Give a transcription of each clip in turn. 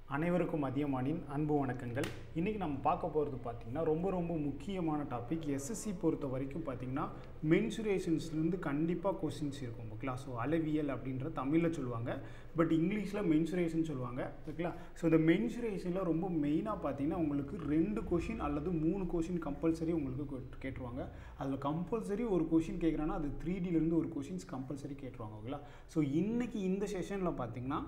அனைவருக்கும் மதியமானின் அன்பு வணக்கங்கள் இன்றைக்கி நம்ம பார்க்க போகிறது பார்த்திங்கன்னா ரொம்ப ரொம்ப முக்கியமான டாபிக் எஸ்எஸ்சி பொறுத்த வரைக்கும் பார்த்திங்கன்னா மென்சுரேஷன்ஸ்லேருந்து கண்டிப்பாக கொஸ்டின்ஸ் இருக்கும் ஓகேங்களா ஸோ அளவியல் அப்படின்ற தமிழில் சொல்லுவாங்க பட் இங்கிலீஷில் மென்சுரேஷன் சொல்லுவாங்க ஓகேங்களா ஸோ இந்த மென்சுரேஷனில் ரொம்ப மெயினாக பார்த்தீங்கன்னா உங்களுக்கு ரெண்டு கொஷின் அல்லது மூணு கொஷின் கம்பல்சரி உங்களுக்கு கொ- கேட்டுருவாங்க அதில் கம்பல்சரி ஒரு கொஷின் கேட்குறாங்கன்னா அது த்ரீ டிலேருந்து ஒரு கொஷின்ஸ் கம்பல்சரி கேட்டுருவாங்க ஓகேங்களா ஸோ இன்றைக்கி இந்த செஷனில் பார்த்தீங்கன்னா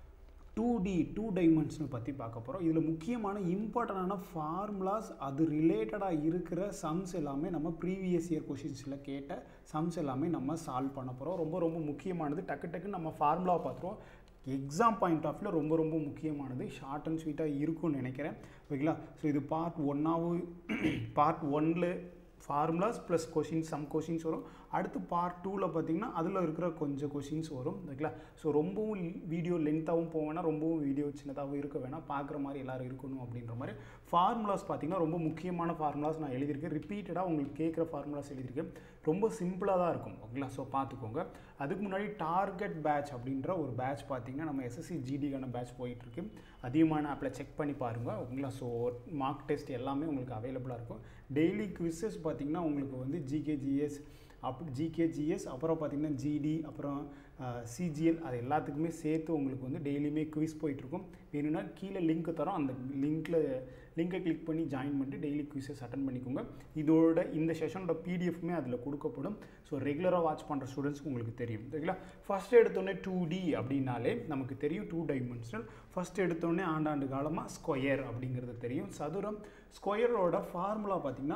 டூ டி டூ டைமென்ஷனை பற்றி பார்க்க போகிறோம் இதில் முக்கியமான இம்பார்ட்டண்டான ஃபார்முலாஸ் அது ரிலேட்டடாக இருக்கிற சம்ஸ் எல்லாமே நம்ம ப்ரீவியஸ் இயர் கொஷின்ஸில் கேட்ட சம்ஸ் எல்லாமே நம்ம சால்வ் பண்ண போகிறோம் ரொம்ப ரொம்ப முக்கியமானது டக்கு டக்குன்னு நம்ம ஃபார்முலாவை பார்த்துருவோம் எக்ஸாம் பாயிண்ட் ஆஃப் வியூ ரொம்ப ரொம்ப முக்கியமானது ஷார்ட் அண்ட் ஸ்வீட்டாக இருக்கும்னு நினைக்கிறேன் ஓகேங்களா ஸோ இது பார்ட் ஒன்னாவும் பார்ட் ஒன்னில் formulas plus questions some questions வரும் அடுத்து பார்ட் டூவில் பார்த்தீங்கன்னா அதில் இருக்கிற கொஞ்சம் கொஷின்ஸ் வரும் ஓகேங்களா ஸோ ரொம்பவும் வீடியோ லென்த்தாகவும் போக வேணாம் ரொம்பவும் வீடியோ சின்னதாகவும் இருக்க வேணாம் பார்க்குற மாதிரி எல்லாரும் இருக்கணும் அப்படின்ற மாதிரி ஃபார்முலாஸ் பார்த்தீங்கன்னா ரொம்ப முக்கியமான ஃபார்முலாஸ் நான் எழுதியிருக்கேன் ரிப்பீட்டடாக உங்களுக்கு கேட்குற ஃபார்முலாஸ் எழுதியிருக்கேன் ரொம்ப சிம்பிளாக தான் இருக்கும் ஓகேங்களா ஸோ பார்த்துக்கோங்க அதுக்கு முன்னாடி டார்கெட் பேட்ச் அப்படின்ற ஒரு பேட்ச் பார்த்தீங்கன்னா நம்ம எஸ்எஸ்சி ஜிடிக்கான பேட்ச் போயிட்டுருக்கு அதிகமான ஆப்பில் செக் பண்ணி பாருங்கள் ஓகேங்களா ஸோ மார்க் டெஸ்ட் எல்லாமே உங்களுக்கு அவைலபிளாக இருக்கும் டெய்லி குவிசஸ் பார்த்தீங்கன்னா உங்களுக்கு வந்து ஜிகே ஜிஎஸ் அப் ஜிகே ஜிஎஸ் அப்புறம் பார்த்தீங்கன்னா ஜிடி அப்புறம் சிஜிஎல் அது எல்லாத்துக்குமே சேர்த்து உங்களுக்கு வந்து டெய்லியுமே குவிஸ் போயிட்டுருக்கும் வேணும்னா கீழே லிங்க் தரோம் அந்த லிங்க்கில் லிங்கை கிளிக் பண்ணி ஜாயின் பண்ணிட்டு டெய்லி குவிசஸ் அட்டன் பண்ணிக்கோங்க இதோட இந்த செஷனோட பிடிஎஃப்மே அதில் கொடுக்கப்படும் ஸோ ரெகுலராக வாட்ச் பண்ணுற ஸ்டூடெண்ட்ஸ்க்கு உங்களுக்கு தெரியும் சரிங்களா ஃபஸ்ட் எடுத்தோடனே டூ டி அப்படின்னாலே நமக்கு தெரியும் டூ டைமென்ஷனல் ஃபஸ்ட் எடுத்தோடனே ஆண்டாண்டு காலமாக ஸ்கொயர் அப்படிங்கிறது தெரியும் சதுரம் ஸ்கொயரோட ஃபார்முலா பார்த்திங்கன்னா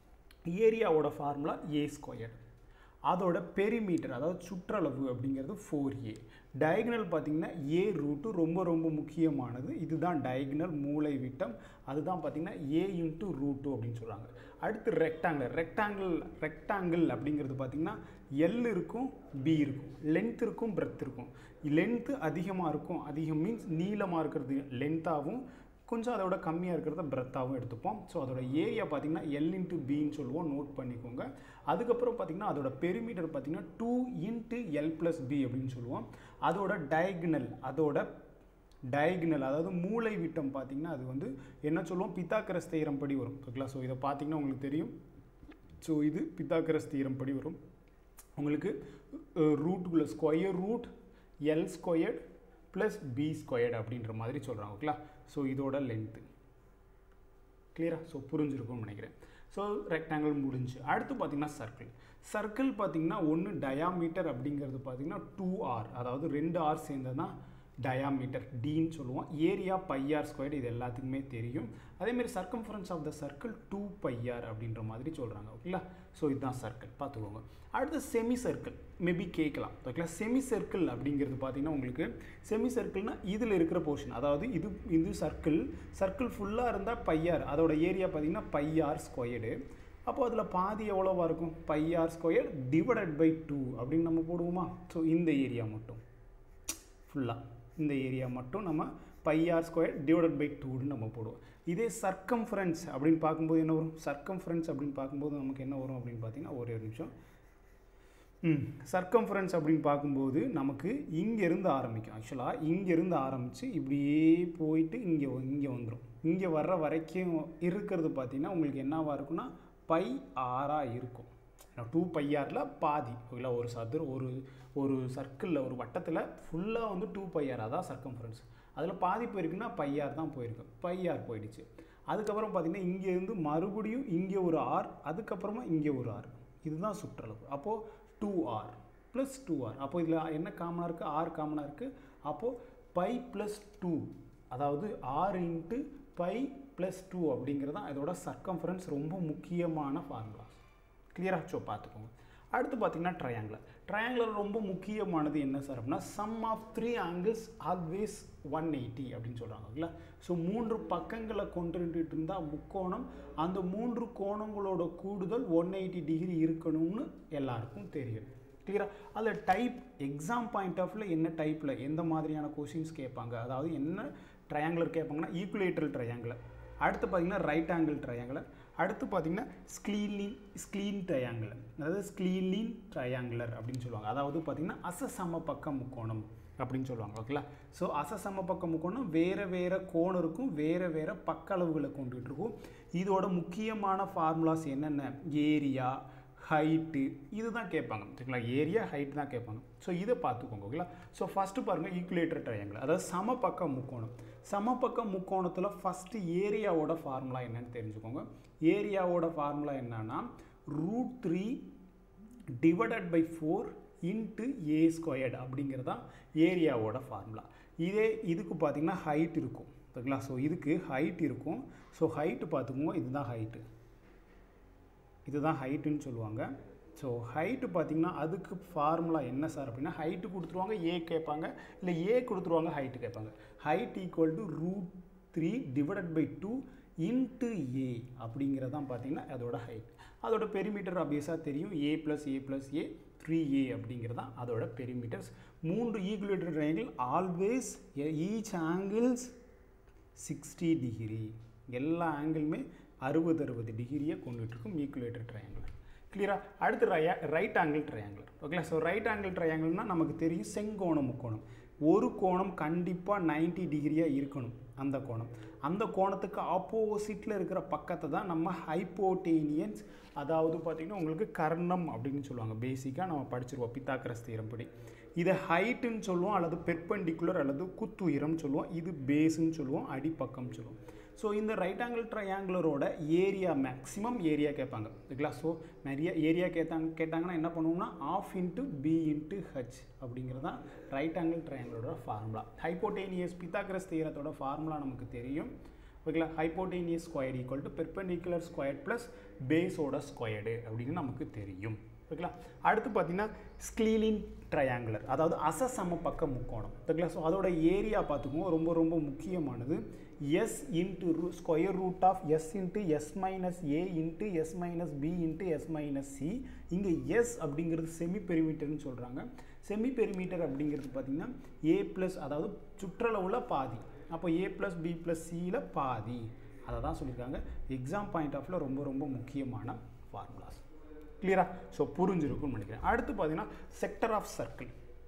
ஏரியாவோட ஃபார்முலா ஏ ஸ்கொயர் அதோட பெரிமீட்டர் அதாவது சுற்றளவு அப்படிங்கிறது ஃபோர் ஏ டயகனல் பார்த்தீங்கன்னா ஏ ரூட்டு ரொம்ப ரொம்ப முக்கியமானது இதுதான் டயகனல் மூளை விட்டம் அதுதான் பார்த்தீங்கன்னா ஏ இன்ட்டு ரூட்டு அப்படின்னு சொல்கிறாங்க அடுத்து ரெக்டாங்கிள் ரெக்டாங்கிள் ரெக்டாங்கிள் அப்படிங்கிறது பார்த்தீங்கன்னா எல் இருக்கும் பி இருக்கும் லென்த் இருக்கும் பிரெத் இருக்கும் லென்த்து அதிகமாக இருக்கும் அதிகம் மீன்ஸ் நீளமாக இருக்கிறது லென்த்தாகவும் கொஞ்சம் அதோட கம்மியாக இருக்கிறத பிரெத்தாகவும் எடுத்துப்போம் ஸோ அதோட ஏரியா பார்த்தீங்கன்னா எல் இன்ட்டு பின்னு சொல்லுவோம் நோட் பண்ணிக்கோங்க அதுக்கப்புறம் பார்த்தீங்கன்னா அதோட பெரிமீட்டர் பார்த்தீங்கன்னா two into L plus B அப்படின்னு சொல்லுவோம் அதோட டயகனல் அதோட டயகனல் அதாவது மூளை விட்டம் பார்த்தீங்கன்னா அது வந்து என்ன சொல்லுவோம் பித்தாக்கரஸ் தேரம் படி வரும் ஓகேங்களா ஸோ இதை பார்த்தீங்கன்னா உங்களுக்கு தெரியும் ஸோ இது பித்தாக்கரஸ் தீரம் படி வரும் உங்களுக்கு ரூட்டுக்குள்ளே square root L squared plus B squared அப்படின்ற மாதிரி சொல்கிறாங்க ஓகேங்களா ஸோ இதோட லென்த்து கிளியராக ஸோ புரிஞ்சிருக்கும்னு நினைக்கிறேன் ஸோ ரெக்டாங்கிள் முடிஞ்சு அடுத்து பார்த்தீங்கன்னா சர்க்கிள் சர்க்கிள் பார்த்தீங்கன்னா ஒன்று டயாமீட்டர் அப்படிங்கிறது பார்த்தீங்கன்னா டூ ஆர் அதாவது ரெண்டு ஆர் சேர்ந்தது தான் டயாமீட்டர் டின்னு சொல்லுவோம் ஏரியா பையார் ஸ்கொயர் இது எல்லாத்துக்குமே தெரியும் அதேமாரி circumference of the circle two pi r அப்படின்ற மாதிரி சொல்கிறாங்க ஓகேங்களா ஸோ இதுதான் சர்க்கிள் பார்த்துக்கோங்க அடுத்து செமி சர்க்கிள் மேபி கேட்கலாம் ஓகேங்களா செமி சர்க்கிள் அப்படிங்கிறது பார்த்தீங்கன்னா உங்களுக்கு செமி சர்க்கிள்னா இதில் இருக்கிற போர்ஷன் அதாவது இது இது சர்க்கிள் சர்க்கிள் ஃபுல்லாக இருந்தால் பையார் அதோட ஏரியா பார்த்தீங்கன்னா பையார் ஸ்கொயர்டு அப்போ அதில் பாதி எவ்வளோவா இருக்கும் pi r square divided by two அப்படின்னு நம்ம போடுவோமா ஸோ இந்த ஏரியா மட்டும் ஃபுல்லாக இந்த ஏரியா மட்டும் நம்ம பையார் ஸ்கொயர் டிவைடட் பை டூன்னு நம்ம போடுவோம் இதே சர்க்கம்ஃபரன்ஸ் அப்படின்னு பார்க்கும்போது என்ன வரும் சர்க்கம்ஃபரன்ஸ் அப்படின்னு பார்க்கும்போது நமக்கு என்ன வரும் அப்படின்னு பார்த்தீங்கன்னா ஒரே ஒரு நிமிஷம் ம் சர்க்கம்ஃபரன்ஸ் அப்படின்னு பார்க்கும்போது நமக்கு இங்கேருந்து ஆரம்பிக்கும் ஆக்சுவலாக இங்கேருந்து ஆரம்பித்து இப்படியே போயிட்டு இங்கே இங்கே வந்துடும் இங்கே வர்ற வரைக்கும் இருக்கிறது பார்த்தீங்கன்னா உங்களுக்கு என்னவாக இருக்குன்னா பை ஆறாக இருக்கும் டூ பையாரில் பாதி ஓகேங்களா ஒரு சதுர ஒரு ஒரு சர்க்கிளில் ஒரு வட்டத்தில் ஃபுல்லாக வந்து டூ பையார் அதான் சர்க்கம்ஃபரன்ஸ் அதில் பாதி போயிருக்குன்னா பையார் தான் போயிருக்கு பையார் போயிடுச்சு அதுக்கப்புறம் பார்த்தீங்கன்னா இங்கேருந்து மறுபடியும் இங்கே ஒரு ஆர் அதுக்கப்புறமா இங்கே ஒரு ஆர் இதுதான் சுற்றளவு அப்போது two r plus two r அப்போ இதில் என்ன காமனாக இருக்குது ஆர் காமனாக இருக்குது அப்போது பை ப்ளஸ் டூ அதாவது r into pi plus two அப்படிங்கிறது தான் இதோட சர்க்கம்ஃபரன்ஸ் ரொம்ப முக்கியமான ஃபார்முலாஸ் கிளியராக ஸோ பார்த்துக்கோங்க அடுத்து பார்த்தீங்கன்னா ட்ரையாங்குலர் ட்ரையாங்குலர் ரொம்ப முக்கியமானது என்ன சார் அப்படின்னா sum of three angles always one eighty அப்படின்னு சொல்கிறாங்க ஓகேங்களா ஸோ மூன்று பக்கங்களை கொண்டுட்டு இருந்தால் முக்கோணம் அந்த மூன்று கோணங்களோட கூடுதல் ஒன் எயிட்டி டிகிரி இருக்கணும்னு எல்லாருக்கும் தெரியும் கிளியராக அதில் டைப் எக்ஸாம் பாயிண்ட் ஆஃப்ல என்ன டைப்பில் எந்த மாதிரியான கொஷின்ஸ் கேட்பாங்க அதாவது என்ன ட்ரையாங்குலர் கேட்பாங்கன்னா ஈக்குலேட்டரல் ட்ரையாங்குலர் அடுத்து பார்த்தீங்கன்னா ரைட் ஆங்கிள் ட்ரையாங்குலர் அடுத்து பார்த்தீங்கன்னா ஸ்க்ளீன்லின் ஸ்க்ளீன் ட்ரையாங்குலர் அதாவது ஸ்க்ளீன்லின் ட்ரையாங்குலர் அப்படின்னு சொல்லுவாங்க அதாவது பார்த்தீங்கன்னா அசசம பக்க முக்கோணம் அப்படின்னு சொல்லுவாங்க ஓகேங்களா ஸோ அசசம பக்க முக்கோணம் வேறு வேறு கோணம் இருக்கும் வேறு வேறு பக்க அளவுகளை கொண்டுகிட்டு இருக்கும் இதோட முக்கியமான ஃபார்முலாஸ் என்னென்ன ஏரியா ஹைட்டு இதுதான் கேட்பாங்க சரிங்களா ஏரியா ஹைட் தான் கேட்பாங்க ஸோ இதை பார்த்துக்கோங்க ஓகேங்களா ஸோ ஃபஸ்ட்டு பாருங்கள் ஈக்குலேட்டர் ட்ரையாங்கிள் அதாவது சமபக்க முக்கோணம் சமபக்க முக்கோணத்தில் ஃபஸ்ட்டு ஏரியாவோட ஃபார்முலா என்னன்னு தெரிஞ்சுக்கோங்க ஏரியாவோட ஃபார்முலா என்னன்னா root three divided by four into A squared அப்படிங்கிறது தான் ஏரியாவோட ஃபார்முலா இதே இதுக்கு பார்த்தீங்கன்னா ஹைட் இருக்கும் ஓகேங்களா ஸோ இதுக்கு ஹைட் இருக்கும் ஸோ ஹைட்டு பார்த்துக்கோங்க இதுதான் ஹைட்டு இதுதான் ஹைட்டுன்னு சொல்லுவாங்க ஸோ ஹைட்டு பார்த்தீங்கன்னா அதுக்கு ஃபார்முலா என்ன சார் அப்படின்னா ஹைட்டு கொடுத்துருவாங்க ஏ கேட்பாங்க இல்லை ஏ கொடுத்துருவாங்க ஹைட்டு கேட்பாங்க height equal to root three divided by two into A அப்படிங்கிறது தான் பார்த்தீங்கன்னா அதோட ஹைட் அதோட பெரிமீட்டர் அபியஸாக தெரியும் A plus A plus A three A அப்படிங்கிறது தான் அதோட பெரிமீட்டர்ஸ் மூன்று equilateral triangle always each angles sixty degree எல்லா ஆங்கிளுமே அறுபது அறுபது டிகிரியை கொண்டுட்டு இருக்கும் ஈக்குலேட்டர் ட்ரையாங்கிள் கிளியரா அடுத்து ரையா ரைட் ஆங்கிள் ட்ரையாங்கிள் ஓகேங்களா ஸோ ரைட் ஆங்கிள் ட்ரையாங்கிள்னா நமக்கு தெரியும் செங்கோணம் முக்கோணம் ஒரு கோணம் கண்டிப்பாக 90 டிகிரியாக இருக்கணும் அந்த கோணம் அந்த கோணத்துக்கு ஆப்போசிட்டில் இருக்கிற பக்கத்தை தான் நம்ம ஹைப்போட்டேனியன்ஸ் அதாவது பார்த்திங்கன்னா உங்களுக்கு கர்ணம் அப்படின்னு சொல்லுவாங்க பேசிக்காக நம்ம படிச்சிருவோம் பித்தாக்கரஸ் தீரம்படி இதை ஹைட்டுன்னு சொல்லுவோம் அல்லது பெர்பெண்டிகுலர் அல்லது குத்துயரம்னு சொல்லுவோம் இது பேஸுன்னு சொல்லுவோம் அடிப்பக்கம் சொல்லுவோம் ஸோ இந்த ரைட் ஆங்கிள் ட்ரையாங்குலரோட ஏரியா மேக்ஸிமம் ஏரியா கேட்பாங்க ஓகேங்களா ஸோ நிறைய ஏரியா கேட்டாங்க கேட்டாங்கன்னா என்ன பண்ணுவோம்னா half into B into H அப்படிங்கிறது தான் ரைட் ஆங்கிள் ட்ரையாங்குலரோட ஃபார்முலா ஹைப்போட்டேனியஸ் பித்தாக்கரஸ் தீரத்தோட ஃபார்முலா நமக்கு தெரியும் ஓகேங்களா hypotenuse square equal to perpendicular square plus பேஸோட ஸ்கொயர்டு அப்படின்னு நமக்கு தெரியும் ஓகேங்களா அடுத்து பார்த்தீங்கன்னா ஸ்க்ளீலின் ட்ரையாங்குலர் அதாவது அசசம பக்க முக்கோணம் ஓகேங்களா ஸோ அதோட ஏரியா பார்த்துக்குவோம் ரொம்ப ரொம்ப முக்கியமானது எஸ் இன்ட்டு ரூ square root of S into S minus A into S minus B into S minus C இங்கே எஸ் அப்படிங்கிறது செமி பெரிமீட்டர்னு சொல்கிறாங்க செமி பெரிமீட்டர் அப்படிங்கிறது பார்த்திங்கன்னா ஏ ப்ளஸ் அதாவது சுற்றளவில் பாதி அப்போ ஏ ப்ளஸ் பி ப்ளஸ் சியில் பாதி அதை தான் சொல்லியிருக்காங்க எக்ஸாம் பாயிண்ட் ஆஃப்ல ரொம்ப ரொம்ப முக்கியமான ஃபார்முலாஸ் கிளியரா ஸோ புரிஞ்சிருக்கும்னு நினைக்கிறேன் அடுத்து பார்த்தீங்கன்னா sector of circle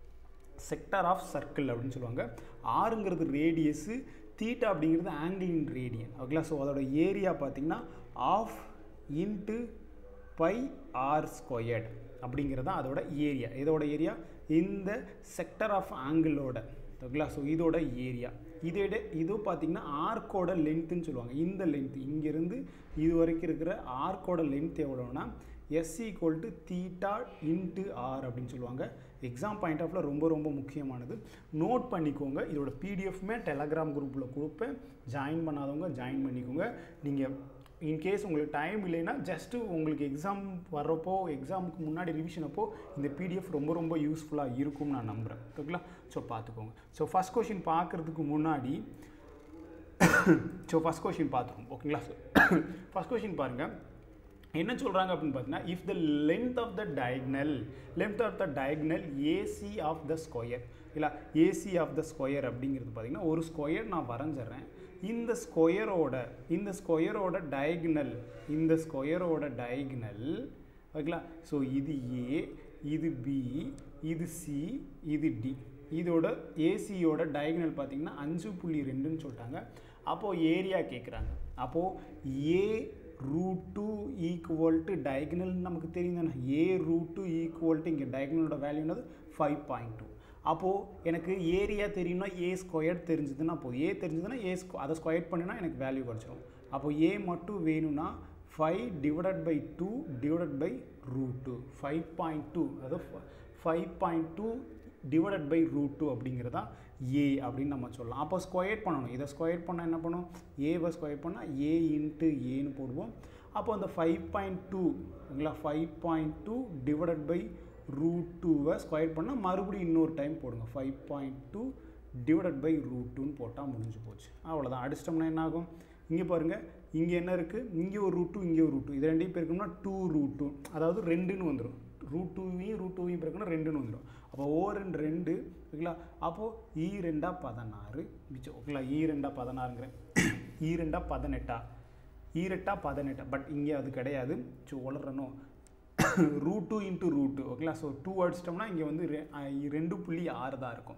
sector of circle அப்படின்னு சொல்லுவாங்க ஆறுங்கிறது ரேடியஸு தீட்டா அப்படிங்கிறது ஆங்கிள் இன் ரேடியன் ஓகேங்களா ஸோ அதோட ஏரியா பார்த்தீங்கன்னா half into pi r squared அப்படிங்கிறது தான் அதோட ஏரியா இதோட ஏரியா இந்த செக்டர் ஆஃப் ஆங்கிளோட ஓகேங்களா ஸோ இதோட ஏரியா இதோட இது பார்த்தீங்கன்னா ஆர்க்கோட லென்த்துன்னு சொல்லுவாங்க இந்த லென்த் இங்கேருந்து இது வரைக்கும் இருக்கிற ஆர்க்கோட லென்த் எவ்வளோனா S equal to theta into r அப்படின்னு சொல்லுவாங்க எக்ஸாம் பாயிண்ட் ஆஃப்ல ரொம்ப ரொம்ப முக்கியமானது நோட் பண்ணிக்கோங்க இதோட பிடிஎஃப்மே டெலகிராம் குரூப்பில் கொடுப்பேன் ஜாயின் பண்ணாதவங்க ஜாயின் பண்ணிக்கோங்க நீங்கள் இன்கேஸ் உங்களுக்கு டைம் இல்லைன்னா ஜஸ்ட்டு உங்களுக்கு எக்ஸாம் வர்றப்போ எக்ஸாமுக்கு முன்னாடி ரிவிஷன் அப்போ இந்த பிடிஎஃப் ரொம்ப ரொம்ப யூஸ்ஃபுல்லாக இருக்கும்னு நான் நம்புகிறேன் ஓகேங்களா ஸோ பார்த்துக்கோங்க ஸோ ஃபஸ்ட் கொஷின் பார்க்குறதுக்கு முன்னாடி ஸோ ஃபஸ்ட் கொஷின் பார்த்துருவோம் ஓகேங்களா ஸோ ஃபஸ்ட் கொஷின் பாருங்கள் என்ன சொல்கிறாங்க அப்படின்னு பார்த்தீங்கன்னா if the length of the diagonal length of the diagonal AC of the square இல்லை ஏசி ஆஃப் த ஸ்கொயர் அப்படிங்கிறது பார்த்தீங்கன்னா ஒரு ஸ்கொயர் நான் வரைஞ்சிட்றேன் இந்த ஸ்கொயரோட இந்த ஸ்கொயரோட டயக்னல் இந்த ஸ்கொயரோட டயக்னல் ஓகேங்களா ஸோ இது ஏ இது பி இது சி இது டி இதோட ஏசியோட டயக்னல் பார்த்தீங்கன்னா அஞ்சு புள்ளி ரெண்டுன்னு சொல்லிட்டாங்க அப்போது ஏரியா கேட்குறாங்க அப்போது a root two equal to diagonal நமக்கு தெரியும் தானே a root two equal to இங்கே டயக்னலோட வேல்யூனது ஃபைவ் பாயிண்ட் டூ அப்போது எனக்கு ஏரியா தெரியும்னா ஏ ஸ்கொயர் தெரிஞ்சதுன்னா போதும் ஏ தெரிஞ்சதுன்னா ஏ ஸ்கொ அதை ஸ்கொயர் பண்ணினா எனக்கு வேல்யூ கிடச்சிரும் அப்போது ஏ மட்டும் வேணும்னா five divided by two divided by root two five point two அதாவது five point two divided by root two அப்படிங்கிறதா ஏ அப்படின்னு நம்ம சொல்லலாம் அப்போ ஸ்கொயர் பண்ணணும் இதை ஸ்கொயர் பண்ணால் என்ன பண்ணும் ஏவை ஸ்கொயர் பண்ணால் ஏ இன்ட்டு ஏன்னு போடுவோம் அப்போ அந்த ஃபைவ் பாயிண்ட் டூ ஓகேங்களா five point two divided by root டூவை ஸ்கொயர் பண்ணால் மறுபடியும் இன்னொரு டைம் போடுங்க five point two divided by root டூன்னு போட்டால் முடிஞ்சு போச்சு அவ்வளோதான் அடிச்சிட்டோம்னா என்ன ஆகும் இங்கே பாருங்கள் இங்கே என்ன இருக்குது இங்கே ஒரு ரூட் டூ இங்கே ஒரு ரூட் டூ இது ரெண்டையும் பெருக்கணும்னா டூ ரூட் டூ அதாவது ரெண்டுன்னு வந்துடும் ரூட் டூவையும் ரூட் டூவையும் பெருக்கணும் ரெண்டுன்னு வந்துடும் அப்போ ஓ ரெண்டு ரெண்டு ஓகேங்களா அப்போது ஈ ரெண்டா பதினாறு மிச்சம் ஓகேங்களா ஈ ரெண்டா பதினாறுங்கிறேன் ஈ ரெண்டா பதினெட்டா ஈரெட்டா பதினெட்டா பட் இங்கே அது கிடையாது ஸோ வளரணும் root two into root two ஓகேங்களா ஸோ டூ அடிச்சிட்டோம்னா இங்கே வந்து ரெ- ரெண்டு புள்ளி ஆறு தான் இருக்கும்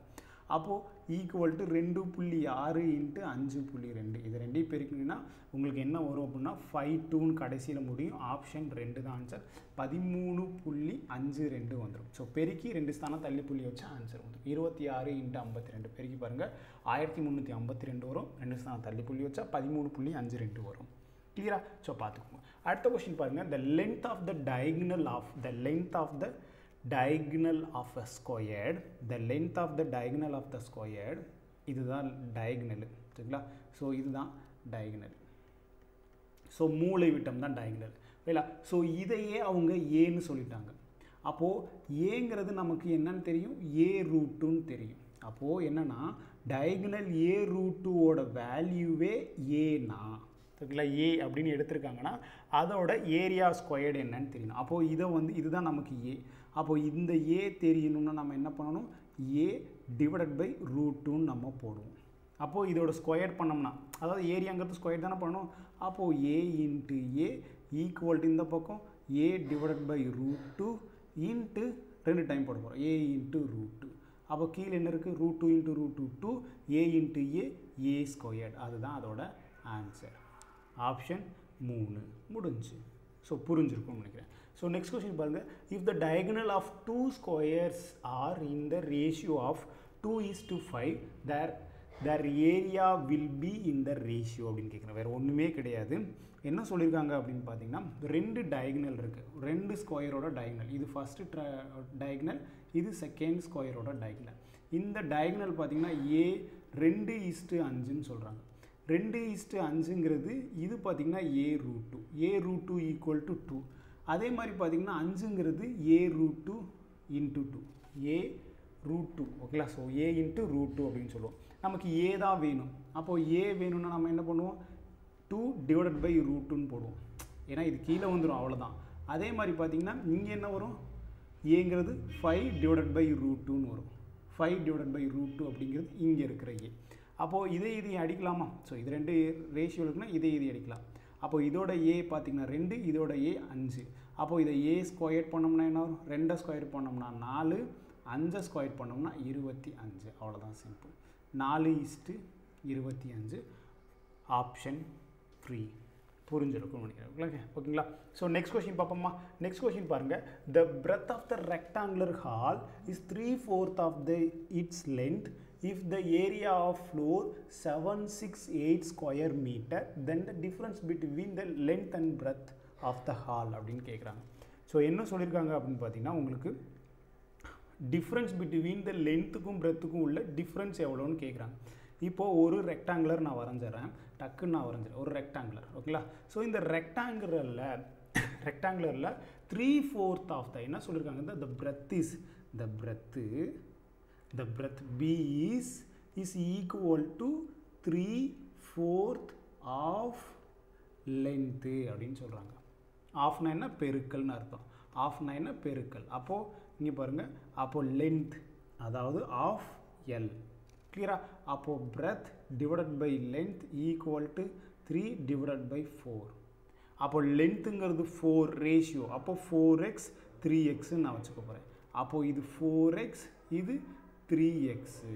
அப்போது ஈக்குவல் டு ரெண்டு புள்ளி ஆறு இன்ட்டு அஞ்சு புள்ளி ரெண்டு இது ரெண்டையும் பெருக்கினீங்கன்னா உங்களுக்கு என்ன வரும் அப்படின்னா ஃபைவ் டூன்னு கடைசியில் முடியும் ஆப்ஷன் ரெண்டு தான் ஆன்சர் பதிமூணு புள்ளி அஞ்சு ரெண்டு வந்துடும் ஸோ பெருக்கி ரெண்டு ஸ்தானம் தள்ளி புள்ளி வச்சா ஆன்சர் வந்துடும் இருபத்தி ஆறு இன்ட்டு ஐம்பத்தி ரெண்டு பெருக்கி பாருங்கள் ஆயிரத்தி முந்நூற்றி ஐம்பத்தி ரெண்டு வரும் ரெண்டு ஸ்தானம் தள்ளி புள்ளி வச்சா பதிமூணு புள்ளி அஞ்சு ரெண்டு வரும் கிளியரா ஸோ பார்த்துக்கோங்க அடுத்த கொஸ்டின் பாருங்கள் the length of the diagonal of the length of the diagonal of a squared the length of the diagonal of the squared இதுதான் diagonal சரிங்களா ஸோ இதுதான் diagonal ஸோ மூளை விட்டம் தான் diagonal இல்லைங்களா ஸோ இதையே அவங்க ஏன்னு சொல்லிட்டாங்க அப்போது ஏங்கிறது நமக்கு என்னன்னு தெரியும் ஏ ரூட்டுன்னு தெரியும் அப்போது என்னென்னா டயகனல் ஏ ரூட்டுவோட வேல்யூவே ஏனா சரிங்களா ஏ அப்படின்னு எடுத்திருக்காங்கன்னா அதோட ஏரியா ஸ்கொயர்டு என்னன்னு தெரியணும் அப்போது இதை வந்து இதுதான் நமக்கு ஏ அப்போது இந்த ஏ தெரியணும்னா நம்ம என்ன பண்ணணும் ஏ டிவைடட் பை ரூட் டூன்னு நம்ம போடுவோம் அப்போது இதோட ஸ்கொயர் பண்ணோம்னா அதாவது ஏரியாங்கிறது ஸ்கொயர் தானே பண்ணணும் அப்போது ஏ இன்ட்டு ஏ ஈக்குவல் இந்த பக்கம் a divided by root two into ரெண்டு டைம் போட போகிறோம் ஏ இன்ட்டு ரூட் டூ அப்போ கீழே என்ன இருக்குது root two into root two two a into a a squared அதுதான் அதோட ஆன்சர் ஆப்ஷன் மூணு முடிஞ்சு ஸோ புரிஞ்சிருக்கும்னு நினைக்கிறேன் ஸோ நெக்ஸ்ட் கொஸ்டின் பாருங்கள் if the diagonal of two squares are in the ratio of two is to five their their area will be in the ratio அப்படின்னு கேட்குறேன் வேறு ஒன்றுமே கிடையாது என்ன சொல்லியிருக்காங்க அப்படின்னு பார்த்தீங்கன்னா ரெண்டு டயகனல் இருக்குது ரெண்டு ஸ்கொயரோட டயகனல் இது ஃபஸ்ட்டு ட்ர டயகனல் இது செகண்ட் ஸ்கொயரோட டயகனல் இந்த டயகனல் பார்த்தீங்கன்னா ஏ ரெண்டு இஸ்ட்டு அஞ்சுன்னு சொல்கிறாங்க ரெண்டு இஸ்ட்டு அஞ்சுங்கிறது இது பார்த்திங்கன்னா a root two a root two equal to two அதே மாதிரி பார்த்திங்கன்னா அஞ்சுங்கிறது a root two into two a root two ஓகேங்களா so a into root two அப்படின்னு சொல்லுவோம் நமக்கு ஏ தான் வேணும் அப்போது ஏ வேணும்னா நம்ம என்ன பண்ணுவோம் டூ டிவைடட் பை ரூட் டூன்னு போடுவோம் ஏன்னா இது கீழே வந்துடும் அவ்வளோதான் அதே மாதிரி பார்த்திங்கன்னா இங்கே என்ன வரும் ஏங்கிறது ஃபைவ் டிவைடட் பை ரூட் டூன்னு வரும் five divided by root two அப்படிங்கிறது இங்கே இருக்கிற ஏ அப்போது இதை இதையும் அடிக்கலாமா ஸோ இது ரெண்டு ரேஷியோ இருக்குன்னா இதை இதை அடிக்கலாம் அப்போது இதோட ஏ பார்த்திங்கன்னா ரெண்டு இதோட ஏ அஞ்சு அப்போது இதை ஏ ஸ்கொயர் பண்ணோம்னா என்ன வரும் ரெண்டை ஸ்கொயர் பண்ணோம்னா நாலு அஞ்சை ஸ்கொயர் பண்ணோம்னா இருபத்தி அஞ்சு அவ்வளோதான் சிம்பிள் நாலு இஸ்ட்டு இருபத்தி அஞ்சு ஆப்ஷன் த்ரீ புரிஞ்சிருக்கும்னு நினைக்கிறேன் ஓகே ஓகேங்களா ஸோ நெக்ஸ்ட் கொஸ்டின் பார்ப்போமா நெக்ஸ்ட் கொஸ்டின் பாருங்கள் the breadth of the rectangular hall is three fourth of the its length if the area of floor 768 square meter then the difference between the length and breadth of the hall அப்படின்னு கேட்குறாங்க so என்ன சொல்லியிருக்காங்க அப்படின்னு பார்த்தீங்கன்னா உங்களுக்கு difference between த லென்த்துக்கும் பிரெத்துக்கும் உள்ள difference எவ்வளோன்னு கேட்குறாங்க இப்போது ஒரு ரெக்டாங்குலர் நான் வரைஞ்சிடறேன் டக்குன்னு நான் வரைஞ்சிடறேன் ஒரு ரெக்டாங்குலர் ஓகேங்களா ஸோ இந்த ரெக்டாங்குலரில் ரெக்டாங்குலரில் த்ரீ ஃபோர்த் ஆஃப் த என்ன சொல்லியிருக்காங்க இந்த breadth is the breadth the breadth B is is equal to 3 fourth of length அப்படின்னு சொல்கிறாங்க ஆஃப்னா என்ன பெருக்கல்னு அர்த்தம் ஆஃப்னா என்ன பெருக்கல் அப்போது இங்கே பாருங்கள் அப்போது லென்த் அதாவது ஆஃப் எல் கிளியரா அப்போது breadth divided by length equal to three divided by four அப்போ லென்த்துங்கிறது ஃபோர் ரேஷியோ அப்போ ஃபோர் எக்ஸ் த்ரீ எக்ஸ்ன்னு நான் வச்சுக்க போகிறேன் அப்போது இது ஃபோர் எக்ஸ் இது த்ரீ எக்ஸு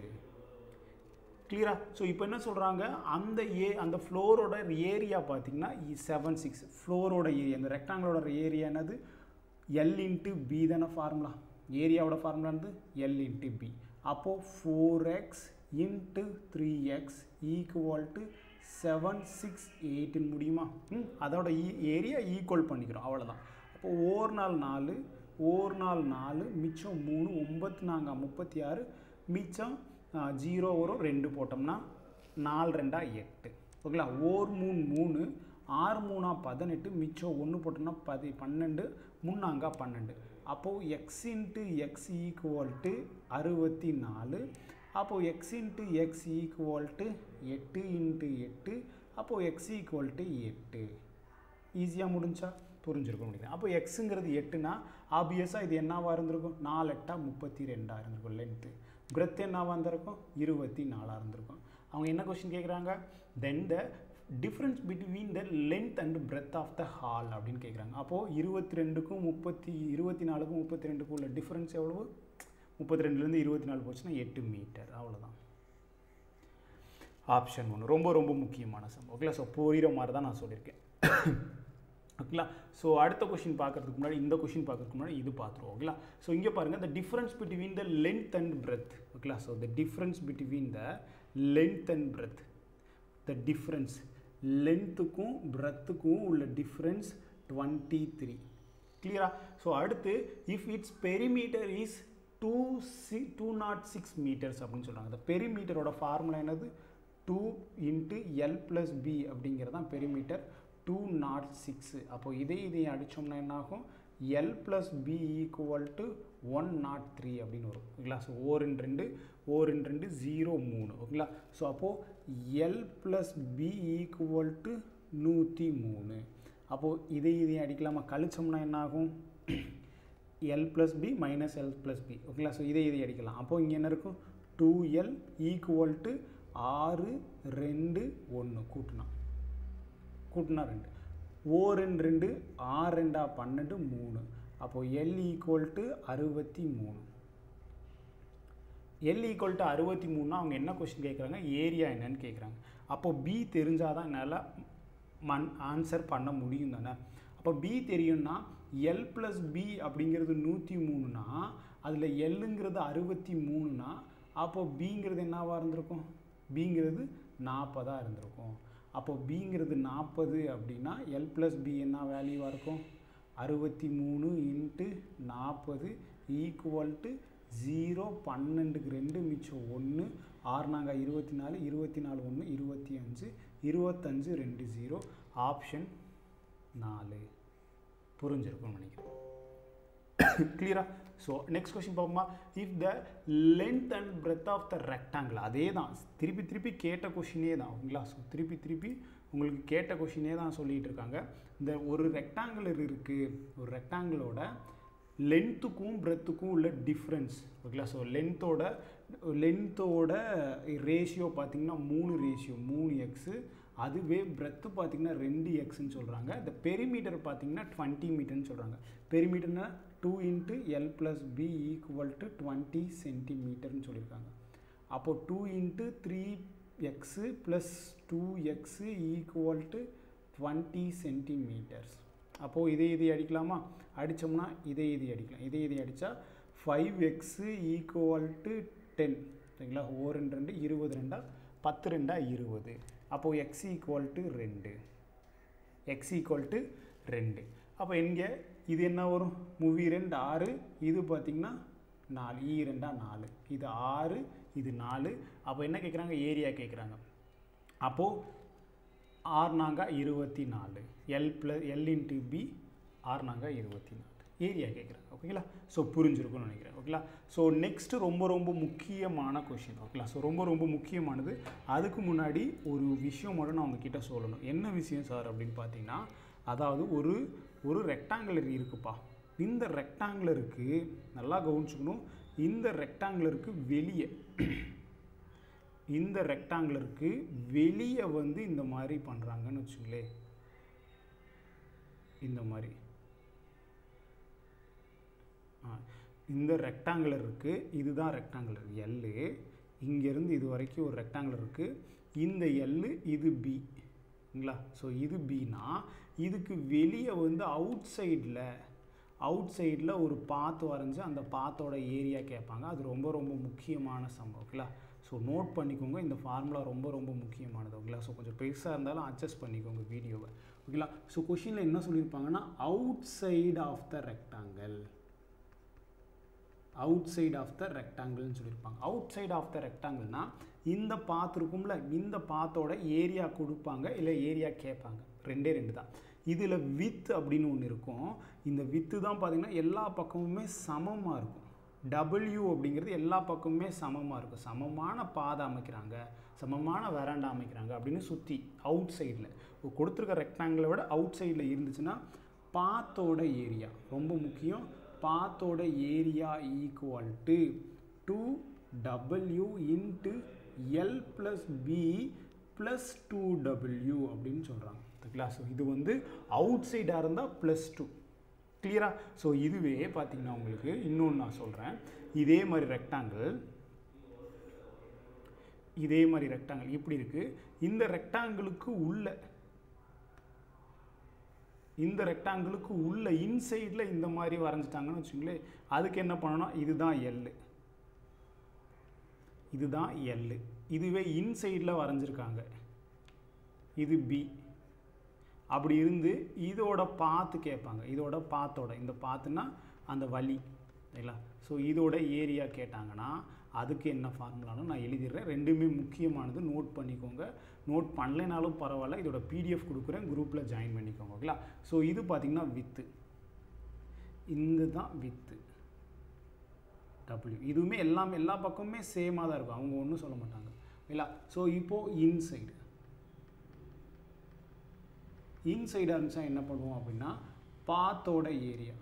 கிளியரா ஸோ இப்போ என்ன சொல்கிறாங்க அந்த ஏ அந்த ஃப்ளோரோட ஏரியா பார்த்தீங்கன்னா செவன் சிக்ஸ் ஃப்ளோரோட ஏரியா அந்த ரெக்டாங்கிளோட ஏரியா என்னது எல் இன்ட்டு பி தானே ஃபார்முலா ஏரியாவோட ஃபார்முலானது எல் இன்ட்டு பி அப்போது four x into three x equal to seven six எயிட்டுன்னு முடியுமா ம் அதோட ஏரியா ஈக்குவல் பண்ணிக்கிறோம் அவ்வளோதான் அப்போ ஓர் நாள் நாலு ஓர் நாள் நாலு மிச்சம் மூணு ஒம்பத்து நாங்கள் முப்பத்தி ஆறு மிச்சம் ஜீரோ வரும் ரெண்டு போட்டோம்னா நாலு ரெண்டா எட்டு ஓகேங்களா ஓர் மூணு மூணு ஆறு மூணா பதினெட்டு மிச்சம் ஒன்று போட்டோம்னா பதி பன்னெண்டு முன்னாங்கா பன்னெண்டு அப்போது x into x equal to அறுபத்தி நாலு அப்போது x into x equal to எட்டு இன்ட்டு எட்டு அப்போது எக்ஸ் ஈக்குவல் டு எட்டு ஈஸியாக முடிஞ்சா புரிஞ்சிருக்கும் முடியும் அப்போ எக்ஸுங்கிறது எட்டுனா ஆப்வியஸாக இது என்னவாக இருந்திருக்கும் நாலு எட்டா முப்பத்தி ரெண்டாக இருந்திருக்கும் லென்த்து பிரெத் என்னவாக இருந்திருக்கும் இருபத்தி நாலாக இருந்திருக்கும் அவங்க என்ன கொஸ்டின் கேட்குறாங்க then the difference between the length and breadth of the hall அப்படின்னு கேட்குறாங்க அப்போது இருபத்தி ரெண்டுக்கும் முப்பத்தி இருபத்தி நாலுக்கும் முப்பத்தி ரெண்டுக்கும் உள்ள டிஃப்ரென்ஸ் எவ்வளவு முப்பத்தி ரெண்டுலேருந்து இருபத்தி நாலு போச்சுன்னா எட்டு மீட்டர் அவ்வளோதான் ஆப்ஷன் ஒன்று ரொம்ப ரொம்ப முக்கியமான சம்பவம் ஓகேங்களா ஸோ புரிகிற மாதிரி தான் நான் சொல்லியிருக்கேன் ஓகேங்களா ஸோ அடுத்த கொஷின் பார்க்கறதுக்கு முன்னாடி இந்த கொஷின் பார்க்கறதுக்கு முன்னாடி இது பார்த்துருவோம் ஓகேங்களா ஸோ இங்கே பாருங்கள் the difference between the length and breadth ஓகேங்களா so the difference between the length and breadth the difference லென்த்துக்கும் பிரெத்துக்கும் உள்ள டிஃப்ரென்ஸ் டுவெண்ட்டி த்ரீ கிளியரா ஸோ அடுத்து if its perimeter is two C two nought six metres அப்படின்னு சொல்கிறாங்க இந்த பெரிமீட்டரோட ஃபார்முலா என்னது two into L plus B அப்படிங்கிறது தான் பெரிமீட்டர் டூ நாட் சிக்ஸு அப்போது இதே இதையும் அடித்தோம்னா என்ன ஆகும் L plus B equal to one nought three அப்படின்னு வரும் ஓகேங்களா ஸோ ஓரின் ரெண்டு ஓரின் ரெண்டு ஜீரோ மூணு ஓகேங்களா ஸோ அப்போது L plus B equal to நூற்றி மூணு அப்போது இதை இதையும் அடிக்கலாமா கழிச்சோம்னா என்ன ஆகும் L plus B minus L plus B ஓகேங்களா ஸோ இதை இதை அடிக்கலாம் அப்போது இங்கே என்ன இருக்கும் டூ எல் ஈக்குவல் டு ஆறு ரெண்டு ஒன்று கூட்டினா கூட்டினா ரெண்டு ஓ ரெண்டு ரெண்டு ஆறு ரெண்டா பன்னெண்டு மூணு அப்போது எல் ஈக்குவல் டு அறுபத்தி மூணு எல் ஈக்குவல் டு அறுபத்தி மூணுனா அவங்க என்ன கொஸ்டின் கேட்குறாங்க ஏரியா என்னன்னு கேட்குறாங்க அப்போது பி தெரிஞ்சால் தான் என்னால் மன் ஆன்சர் பண்ண முடியும் தானே அப்போ பி தெரியும்னா எல் ப்ளஸ் பி அப்படிங்கிறது நூற்றி மூணுனா அதில் எல்லுங்கிறது அறுபத்தி மூணுனா அப்போது பிங்கிறது என்னவாக இருந்திருக்கும் பிங்கிறது நாற்பதாக இருந்திருக்கும் அப்போ பிங்கிறது நாற்பது அப்படின்னா எல் ப்ளஸ் பி என்ன வேல்யூவாக இருக்கும் அறுபத்தி மூணு இன்ட்டு நாற்பது ஈக்குவல் டு ஜீரோ பன்னெண்டுக்கு ரெண்டு மிச்சம் ஒன்று ஆறுனாங்க இருபத்தி நாலு இருபத்தி நாலு ஒன்று இருபத்தி அஞ்சு இருபத்தஞ்சு ரெண்டு ஜீரோ ஆப்ஷன் நாலு புரிஞ்சிருக்கும்னு நினைக்கிறேன் கிளியரா ஸோ நெக்ஸ்ட் கொஸ்டின் பார்ப்போமா if the length and breadth of the rectangle அதே தான் திருப்பி திருப்பி கேட்ட கொஷினே தான் ஓகேங்களா ஸோ திருப்பி திருப்பி உங்களுக்கு கேட்ட கொஷினே தான் சொல்லிகிட்டு இருக்காங்க இந்த ஒரு ரெக்டாங்கிள் இருக்குது ஒரு ரெக்டாங்கிளோட லென்த்துக்கும் பிரெத்துக்கும் உள்ள டிஃப்ரென்ஸ் ஓகேங்களா ஸோ லென்த்தோட லென்த்தோட ரேஷியோ பார்த்திங்கன்னா மூணு ரேஷியோ மூணு எக்ஸு அதுவே பிரெத்து பார்த்திங்கன்னா ரெண்டு எக்ஸ்ன்னு சொல்கிறாங்க இந்த பெரிமீட்டர் பார்த்திங்கன்னா டுவெண்ட்டி மீட்டர்னு சொல்கிறாங்க பெரிமீட்டர்னா two into L plus B equal to twenty சென்டிமீட்டர்னு சொல்லியிருக்காங்க அப்போது two into three x plus two x equal to twenty centimetres அப்போது இதே இதை அடிக்கலாமா அடித்தோம்னா இதே இதை அடிக்கலாம் இதே இதை அடித்தா five x equal to ten சரிங்களா ஓ ரெண்டு ரெண்டு இருபது ரெண்டா பத்து ரெண்டா இருபது அப்போது எக்ஸ் ஈக்குவல் டு ரெண்டு எக்ஸ் ஈக்குவல் டு ரெண்டு அப்போ இங்கே இது என்ன வரும் மூவி ரெண்டு ஆறு இது பார்த்திங்கன்னா நாலு ஈ ரெண்டா நாலு இது ஆறு இது நாலு அப்போ என்ன கேட்குறாங்க ஏரியா கேட்குறாங்க அப்போது ஆறுனாங்க இருபத்தி நாலு L plus L into B ஆறுனாங்க இருபத்தி நாலு ஏரியா கேட்குறாங்க ஓகேங்களா ஸோ புரிஞ்சிருக்கும்னு நினைக்கிறேன் ஓகேங்களா ஸோ நெக்ஸ்ட்டு ரொம்ப ரொம்ப முக்கியமான கொஷின் ஓகேங்களா ஸோ ரொம்ப ரொம்ப முக்கியமானது அதுக்கு முன்னாடி ஒரு விஷயம் மட்டும் நான் உங்ககிட்ட சொல்லணும் என்ன விஷயம் சார் அப்படின்னு பார்த்தீங்கன்னா அதாவது ஒரு ஒரு ரெக்டாங்குலர் இருக்குப்பா இந்த ரெக்டாங்குலருக்கு நல்லா கவனிச்சுக்கணும் இந்த ரெக்டாங்குலருக்கு வெளியே இந்த ரெக்டாங்குலருக்கு வெளியே வந்து இந்த மாதிரி பண்ணுறாங்கன்னு வச்சுங்களேன் இந்த மாதிரி ஆ இந்த ரெக்டாங்குலர் இருக்குது இதுதான் ரெக்டாங்குலர் எல்லு இங்கேருந்து இது வரைக்கும் ஒரு ரெக்டாங்குலர் இருக்குது இந்த எல்லு இது பிங்களா ஸோ இது பினா இதுக்கு வெளியே வந்து அவுட் சைடில் அவுட் சைடில் ஒரு பாத்து வரைஞ்சி அந்த பாத்தோட ஏரியா கேட்பாங்க அது ரொம்ப ரொம்ப முக்கியமான சம்பவம் ஓகேங்களா ஸோ நோட் பண்ணிக்கோங்க இந்த ஃபார்முலா ரொம்ப ரொம்ப முக்கியமானது ஓகேங்களா ஸோ கொஞ்சம் பெருசாக இருந்தாலும் அட்ஜஸ்ட் பண்ணிக்கோங்க வீடியோவை ஓகேங்களா ஸோ கொஷினில் என்ன சொல்லியிருப்பாங்கன்னா outside of the rectangle outside of the ரெக்டாங்கிள்னு சொல்லியிருப்பாங்க அவுட் சைடு ஆஃப் த ரெக்டாங்கிள்னா இந்த பாத் இருக்கும்ல இந்த பாத்தோட ஏரியா கொடுப்பாங்க இல்லை ஏரியா கேட்பாங்க ரெண்டே ரெண்டு தான் இதில் வித் அப்படின்னு ஒன்று இருக்கும் இந்த வித்து தான் பார்த்திங்கன்னா எல்லா பக்கமுமே சமமாக இருக்கும் டபிள்யூ அப்படிங்கிறது எல்லா பக்கமுமே சமமாக இருக்கும் சமமான பாதை அமைக்கிறாங்க சமமான வெராண்டா அமைக்கிறாங்க அப்படின்னு சுற்றி அவுட் சைடில் கொடுத்துருக்க ரெக்டாங்கிளை விட அவுட் சைடில் இருந்துச்சுன்னா பாத்தோட ஏரியா ரொம்ப முக்கியம் பாத்தோட area equal to two W into L plus B plus two W அப்படின்னு சொல்கிறாங்க ஓகேங்களா ஸோ இது வந்து அவுட் சைடாக இருந்தால் ப்ளஸ் டூ கிளியரா ஸோ இதுவே பார்த்தீங்கன்னா உங்களுக்கு இன்னொன்று நான் சொல்கிறேன் இதே மாதிரி ரெக்டாங்கிள் இதே மாதிரி ரெக்டாங்கிள் இப்படி இருக்குது இந்த ரெக்டாங்கிளுக்கு உள்ள இந்த ரெக்டாங்கிளுக்கு உள்ள இன்சைடில் இந்த மாதிரி வரைஞ்சிட்டாங்கன்னு வச்சுங்களேன் அதுக்கு என்ன பண்ணணும் இதுதான் எல் இதுதான் எல் இதுவே இன்சைடில் வரைஞ்சிருக்காங்க இது பி அப்படி இருந்து இதோட பாத்து கேட்பாங்க இதோட பாத்தோட இந்த பாத்துனா அந்த வழி சரிங்களா ஸோ இதோட ஏரியா கேட்டாங்கன்னா அதுக்கு என்ன ஃபார்முலான்னு நான் எழுதிடுறேன் ரெண்டுமே முக்கியமானது நோட் பண்ணிக்கோங்க நோட் பண்ணலைனாலும் பரவாயில்ல இதோட பிடிஎஃப் கொடுக்குறேன் குரூப்பில் ஜாயின் பண்ணிக்கோங்க ஓகேங்களா ஸோ இது பார்த்திங்கன்னா வித்து இந்த தான் வித்து டபிள்யூ இதுவுமே எல்லாமே எல்லா பக்கமுமே சேமாக தான் இருக்கும் அவங்க ஒன்றும் சொல்ல மாட்டாங்க இல்லைங்களா ஸோ இப்போது இன்சைடு இன்சைடாக இருந்துச்சா என்ன பண்ணுவோம் அப்படின்னா பாத்தோட area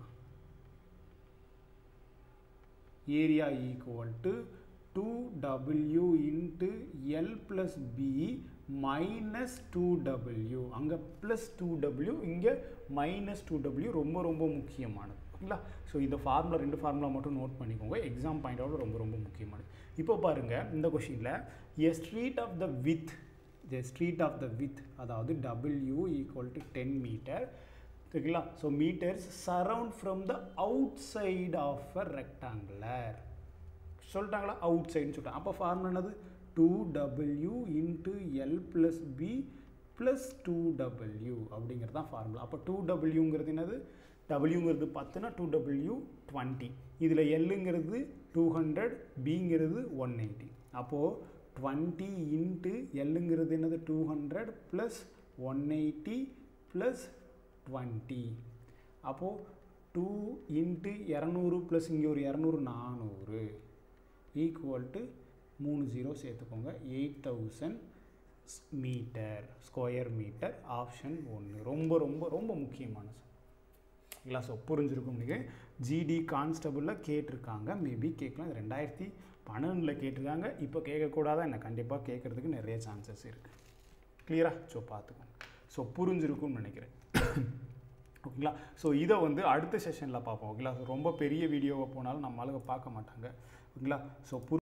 area equal to two W into L plus B minus two W அங்கே ப்ளஸ் டூ டபிள்யூ இங்கே மைனஸ் டூ டபிள்யூ ரொம்ப ரொம்ப முக்கியமானது ஓகேங்களா ஸோ இந்த ஃபார்முலா ரெண்டு ஃபார்முலா மட்டும் நோட் பண்ணிக்கோங்க எக்ஸாம் பாயிண்ட் அவுட் ரொம்ப ரொம்ப முக்கியமானது இப்போ பாருங்கள் இந்த கொஷினில் a street of the width the street of the width அதாவது W equal to ten metre ஓகேங்களா so metres surround from the outside of a rectangular சொல்லிட்டாங்களா அவுட் சைடுன்னு சொல்லிட்டாங்க அப்போ ஃபார்முலா என்னது two W into L plus B plus two W அப்படிங்கிறது தான் ஃபார்முலா அப்போ டூ டபிள்யூங்கிறது என்னது டபிள்யூங்கிறது பத்துனா டூ டபிள்யூ டுவெண்ட்டி இதில் எல்லுங்கிறது டூ ஹண்ட்ரட் பிங்கிறது ஒன் எயிட்டி அப்போது டுவெண்ட்டி இன்ட்டு எல்லுங்கிறது என்னது two hundred plus one eighty plus twenty அப்போது டூ இன்ட்டு இரநூறு ப்ளஸ் இங்கே ஒரு இரநூறு நானூறு ஈக்குவல் டு மூணு ஜீரோ சேர்த்துக்கோங்க eight thousand metre square metre option ஒன்று ரொம்ப ரொம்ப ரொம்ப முக்கியமானது இல்லை ஸோ புரிஞ்சிருக்கும் நீங்கள் ஜிடி கான்ஸ்டபுளில் கேட்டிருக்காங்க மேபி கேட்கலாம் இது ரெண்டாயிரத்தி பன்னெண்டில் கேட்டிருக்காங்க இப்போ கேட்கக்கூடாதா என்ன கண்டிப்பாக கேட்குறதுக்கு நிறைய சான்சஸ் இருக்குது கிளியரா ஸோ பார்த்துக்கோங்க ஸோ புரிஞ்சிருக்கும்னு நினைக்கிறேன் ஓகேங்களா ஸோ இதை வந்து அடுத்த செஷனில் பார்ப்போம் ஓகேங்களா ரொம்ப பெரிய வீடியோவை போனாலும் நம்ம ஆளுங்க பார்க்க மாட்டாங்க ஓகேங்களா ஸோ